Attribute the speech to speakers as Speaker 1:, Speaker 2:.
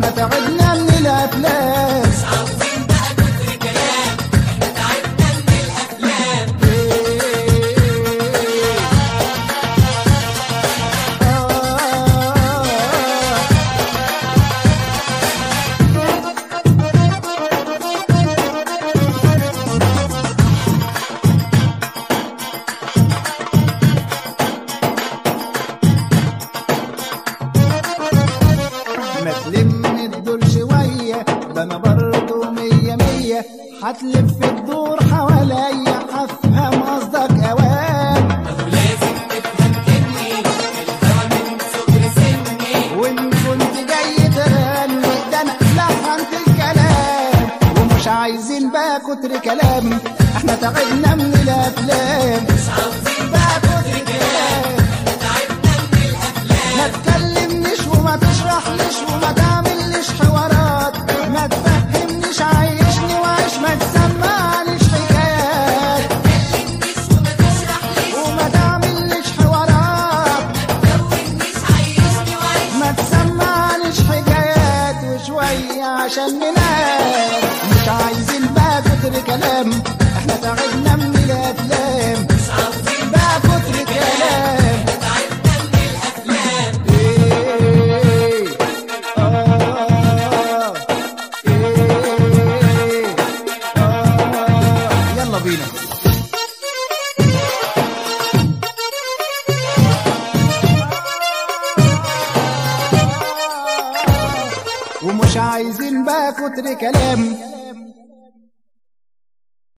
Speaker 1: احنا تعبنا من الافلام
Speaker 2: مش عاوزين بقى كتر كلام احنا تعبنا من الافلام
Speaker 1: ما تلم الدور شوية ده أنا برضه مية مية هتلف الدور حواليا هفهم قصدك أوام
Speaker 2: اهو لازم تفهم اني الهوى من صغر سني
Speaker 1: وإن كنت جاي تغني ده أنا لحنت الكلام ومش عايزين بقى كتر كلام احنا تعبنا من الأفلام
Speaker 2: مش عاوزين
Speaker 1: بقى كتر كلام
Speaker 2: تعبنا من الافلام
Speaker 1: ما تكلمنيش وما تشرحليش وما تعمليش حوارات ما تفهمنيش عايشني وعيش ما تسمعنيش حكايات
Speaker 2: تكلمنيش وما تشرحليش
Speaker 1: وما تعمليش حوارات
Speaker 2: تدونيش عيشني وعيش
Speaker 1: ما تسمعنيش حكايات وشوية عشان ننام مش عايزين بقى كتر كلام احنا تعبنا من الافلام
Speaker 2: مش عاوزين
Speaker 1: بقى كتر كلام
Speaker 2: تعبنا من الافلام
Speaker 1: إيه آه إيه آه يلا بينا ومش عايزين بقى كتر كلام